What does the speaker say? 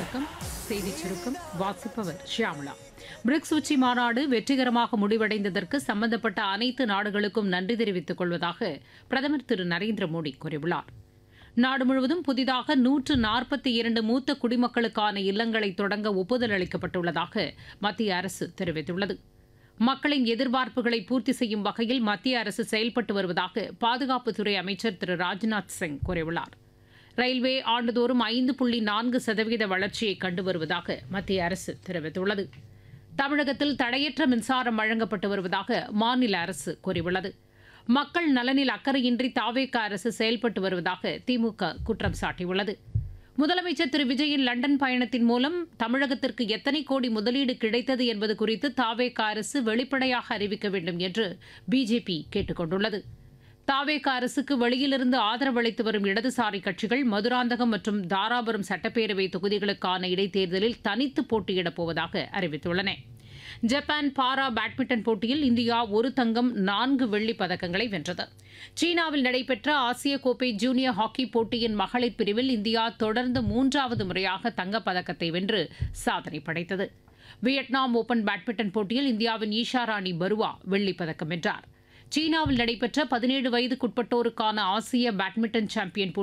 வணக்கம் செய்திச் சுருக்கம் வாசிப்பவர் ஷியாமளா பிரிக்ஸ் உச்சி மாநாடு வெற்றிகரமாக முடிவடைந்ததற்கு சம்பந்தப்பட்ட அனைத்து நாடுகளுக்கும் நன்றி தெரிவித்துக் கொள்வதாக பிரதமர் திரு நரேந்திர மோடி கூறியுள்ளார் நாடு முழுவதும் புதிதாக நூற்று நாற்பத்தி இரண்டு மூத்த குடிமக்களுக்கான இல்லங்களை தொடங்க ஒப்புதல் அளிக்கப்பட்டுள்ளதாக மத்திய அரசு தெரிவித்துள்ளது மக்களின் எதிர்பார்ப்புகளை பூர்த்தி செய்யும் வகையில் மத்திய அரசு செயல்பட்டு வருவதாக பாதுகாப்புத்துறை அமைச்சர் திரு ராஜ்நாத் சிங் கூறியுள்ளார் ரயில்வே ஆண்டுதோறும் ஐந்து புள்ளி நான்கு சதவீத வளர்ச்சியை கண்டு வருவதாக மத்திய அரசு தெரிவித்துள்ளது தமிழகத்தில் தடையற்ற மின்சாரம் வழங்கப்பட்டு வருவதாக மாநில அரசு கூறியுள்ளது மக்கள் நலனில் அக்கறையின்றி தாவேக அரசு செயல்பட்டு வருவதாக திமுக குற்றம் சாட்டியுள்ளது முதலமைச்சர் திரு விஜயின் லண்டன் பயணத்தின் மூலம் தமிழகத்திற்கு எத்தனை கோடி முதலீடு கிடைத்தது என்பது குறித்து தாவேக அரசு வெளிப்படையாக அறிவிக்க வேண்டும் என்று பிஜேபி கேட்டுக் கொண்டுள்ளது தாவேக அரசுக்கு வெளியிலிருந்து ஆதரவு அளித்து வரும் இடதுசாரி கட்சிகள் மதுராந்தகம் மற்றும் தாராபுரம் சட்டப்பேரவை தொகுதிகளுக்கான இடைத்தேர்தலில் தனித்து போட்டியிடப் போவதாக அறிவித்துள்ளன ஜப்பான் பாரா பேட்மிண்டன் போட்டியில் இந்தியா ஒரு தங்கம் நான்கு வெள்ளிப் பதக்கங்களை வென்றது சீனாவில் நடைபெற்ற ஆசிய கோப்பை ஜூனியர் ஹாக்கி போட்டியின் மகளிர் பிரிவில் இந்தியா தொடர்ந்து மூன்றாவது முறையாக தங்கப்பதக்கத்தை வென்று சாதனை படைத்தது வியட்நாம் ஓபன் பேட்மிண்டன் போட்டியில் இந்தியாவின் ஈஷா ராணி பருவா வெள்ளிப் பதக்கம் வென்றார் சீனாவில் நடைபெற்ற பதினேழு வயதுக்குட்பட்டோருக்கான ஆசிய பேட்மிண்டன் சாம்பியன் போட்டி